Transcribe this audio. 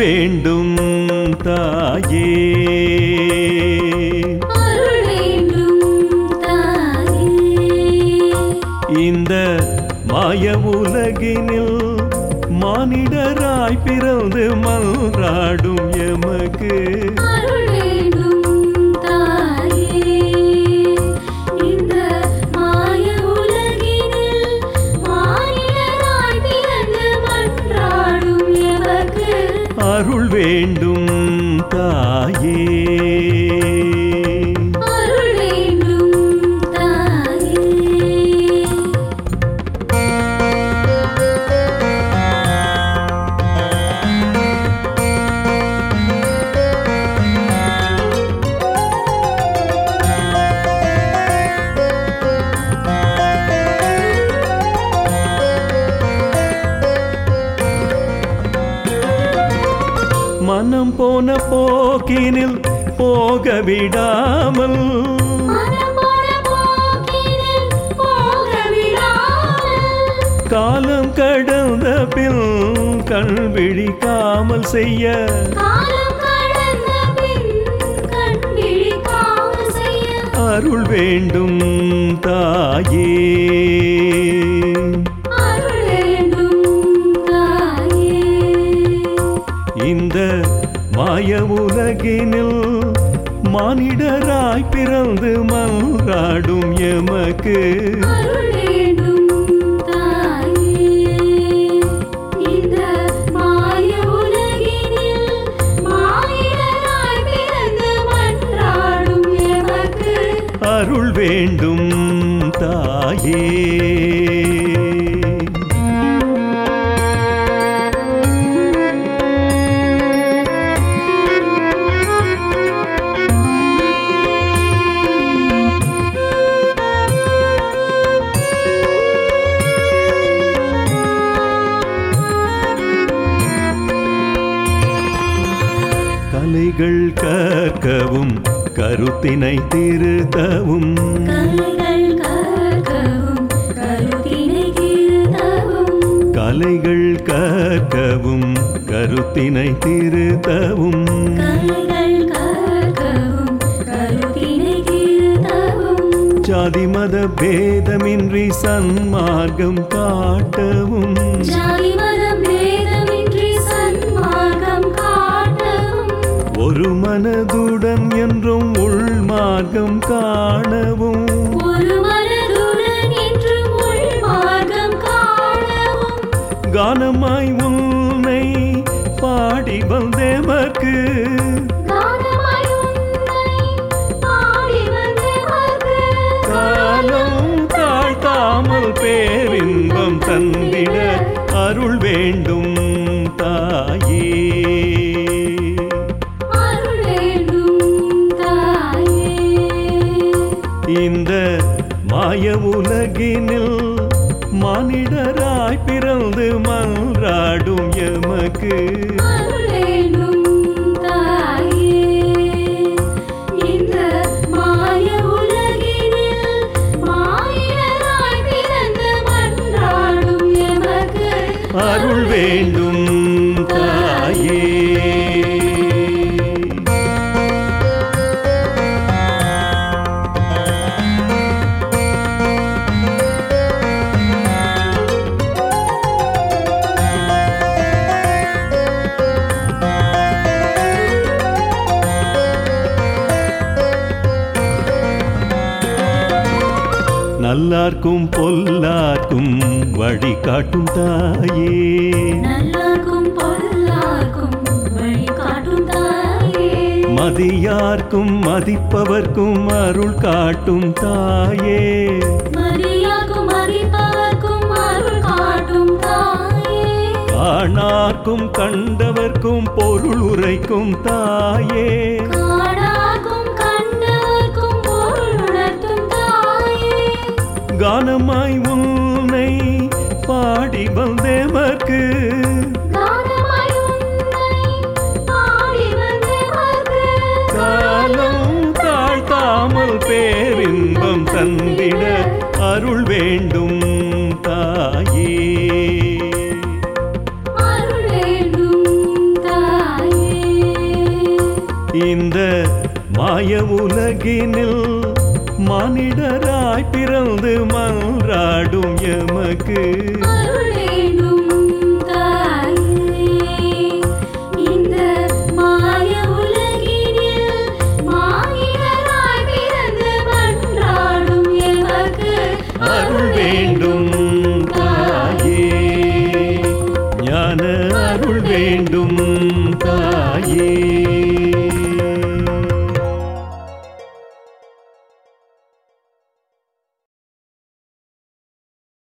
வேண்டும் தாயே அருள் வேண்டும் தாயே இந்த மாய உலகினில் மானிடராய் பிறந்து மன்றாடும் எமக்கு அருள் வேண்டும் தாயே இந்த மாய உலகினில் மானிடராய் பிறந்து மன்றாடும் எமக்கு அருள் வேண்டும் தாயே அருள் வேண்டும் தாயே மனம் போன போக்கினில் போக விடாமல் மனமோட போக்கினில் போக விடாமல் காலம் கடந்த பின் கண் விழிக்காமல் செய்ய காலம் கடந்த பின் கண் விழிக்காமல் செய்ய அருள் வேண்டும் தாயே அருள் வேண்டும் தாயே இந்த மாய உலகினில் மானிடராய் பிறந்து மன்றாடும் எமக்கு அருள் வேண்டும் தாயே இந்த மாய உலகினில் மானிடராய் பிறந்து மன்றாடும் எமக்கு அருள் வேண்டும் தாயே கலைகள் கற்கவும் கருத்தினை திருத்தவும் கலைகள் கற்கவும் கருத்தினை திருத்தவும் கலைகள் கற்கவும் கருத்தினை திருத்தவும் கலைகள் கற்கவும் கருத்தினை திருத்தவும் ஜாதி மத பேதமின்றி சன்மார்க்கம் காட்டவும் ஜாதி மதம் பேதமின்றி சன்மார்க்கம் காட்டவும் ஒரு மனதுடன் என்றும் உள்மார்க்கம் காணவும் ஒரு மனதுடன் என்றும் உள் மார்க்கம் காணவும் கானமாய் உன்னை பாடி வந்தேமக்கு கானமாய் உன்னை பாடி வந்தேமக்கு காலம் தாழ்த்தாமல் பேரின்பம் தந்திட அருள் வேண்டும் தாயே அருள் வேண்டும் தாயே இந்த மாய உலகினில் மானிடராய் பிறந்து மன்றாடும் எமக்கு அருள் வேண்டும் தாயே இந்த மாய உலகினில் மாயிரராய் பிறந்து மன்றாடும் எமக்கு அருள் வேண்டும் தாயே நல்லார்க்கும் பொல்லார்க்கும் வழி காட்டும் தாயே நல்லாக்கும் பொல்லாக்கும் வழி காட்டும் தாயே மதியார்க்கும் மதிப்பவர்க்கும் அருள் காட்டும் தாயே மரியாக்கும் மதிப்பவர்க்கும் அருள் காட்டும் தாயே காணார்க்கும் கண்டவர்க்கும் பொருள் உரைக்கும் தாயே காணாக்கும் கண்டவர்க்கும் பொருள் உணர்த்தும் தாயே கானமாய் உன்னை பாடி வந்தேமக்கு கானமாய் உன்னை பாடி வந்தவர்க்கு காலம் தாழ்த்தாமல் பேரின்பம் தந்திட அருள் வேண்டும் தாயே அருள் வேண்டும் தாயே இந்த மாய உலகினில் மானிடராய் பிறந்து மன்றாடும் எமக்கு அருளே